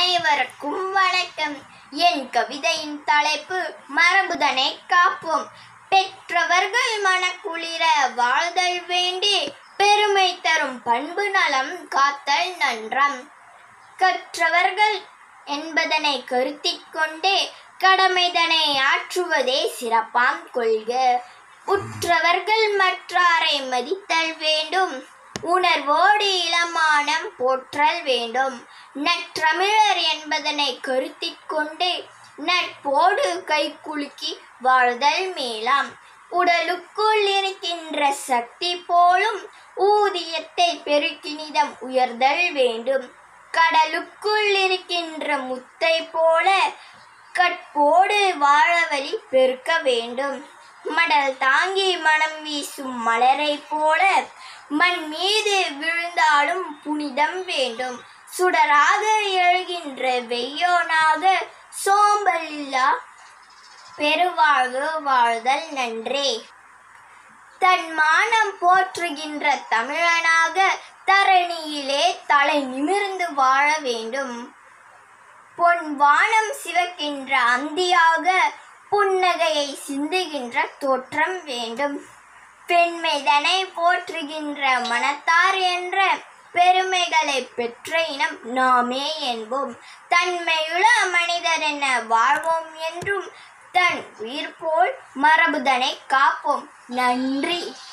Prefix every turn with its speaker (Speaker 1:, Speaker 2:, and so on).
Speaker 1: அனைவருக்கும் வணக்கம் என் கவிதையின் தலைப்பு மரபுதனை காப்போம் பெற்றவர்கள் மனக்குளிர வாழ்தல் வேண்டி பெருமை தரும் பண்பு நலம் காத்தல் நன்றம் கற்றவர்கள் என்பதனை கருத்திற் கொண்டே கடமைதனை ஆற்றுவதே சிறப்பாம் கொள்க உற்றவர்கள் மற்றாரை மதித்தல் வேண்டும் உணர்வோடு இளமானம் போற்றல் வேண்டும் நற்றமிழர் என்பதனை கருத்திற் கொண்டே நட்போடு கைக்குலுக்கி வாழ்தல் மேலாம் உடலுக்குள் இருக்கின்ற சக்தி போலும் ஊதியத்தை பெருக்கினிதம் உயர்தல் வேண்டும் கடலுக்குள் இருக்கின்ற முத்தை போல கற்போடு வாழ வழி பெருக்க வேண்டும் மடல் தாங்கி மனம் வீசும் மலரை போல மண் மீது விழுந்தாலும் புனிதம் வேண்டும் சுடராக எழுகின்ற வெய்யோனாக சோம்பலில்லா பெருவாழ்வு வாழ்தல் நன்றே தன் மானம் போற்றுகின்ற தமிழனாக தரணியிலே தலை நிமிர்ந்து வாழ வேண்டும் பொன் வானம் சிவக்கின்ற அந்தியாக புன்னகையை சிந்துகின்ற தோற்றம் வேண்டும் பெண்மைதனை போற்றுகின்ற மனத்தார் என்ற பெருமைகளை பெற்ற இனம் நாமே என்போம் தன்மையுள்ள மனிதர் என வாழ்வோம் என்றும் தன் உயிர் போல் மரபுதனை காப்போம் நன்றி